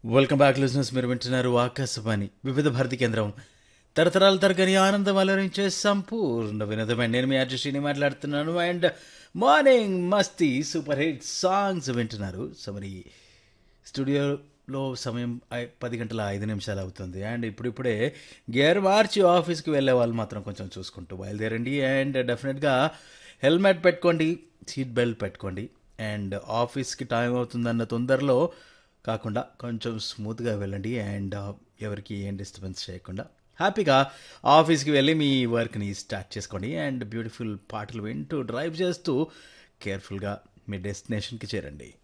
welcome back లిజినెస్ మీరు వింటున్నారు ఆకాశవాణి వివిధ భారతి కేంద్రం తరతరాల తరగని ఆనందం అలరించే సంపూర్ణ వినోదమైన నేను మీ అర్జుషిని మాట్లాడుతున్నాను and morning Masti super hit songs వింటున్నారు సో మరి స్టూడియోలో సమయం ఐ- పది గంటల ఐదు నిమిషాలు అవుతుంది అండ్ ఇప్పుడిప్పుడే గేర్ మార్చి ఆఫీస్కి వెళ్ళే వాళ్ళు మాత్రం కొంచెం చూసుకుంటూ బయలుదేరండి అండ్ డెఫినెట్గా హెల్మెట్ పెట్టుకోండి సీట్ బెల్ట్ పెట్టుకోండి అండ్ ఆఫీస్కి టైం అవుతుందన్న తొందరలో కాకుండా కొంచెం స్మూత్గా వెళ్ళండి అండ్ ఎవరికి ఏం డిస్టర్బెన్స్ చేయకుండా హ్యాపీగా ఆఫీస్కి వెళ్ళి మీ వర్క్ని స్టార్ట్ చేసుకోండి అండ్ బ్యూటిఫుల్ పాటలు వింటూ డ్రైవ్ చేస్తూ కేర్ఫుల్గా మీ డెస్టినేషన్కి చేరండి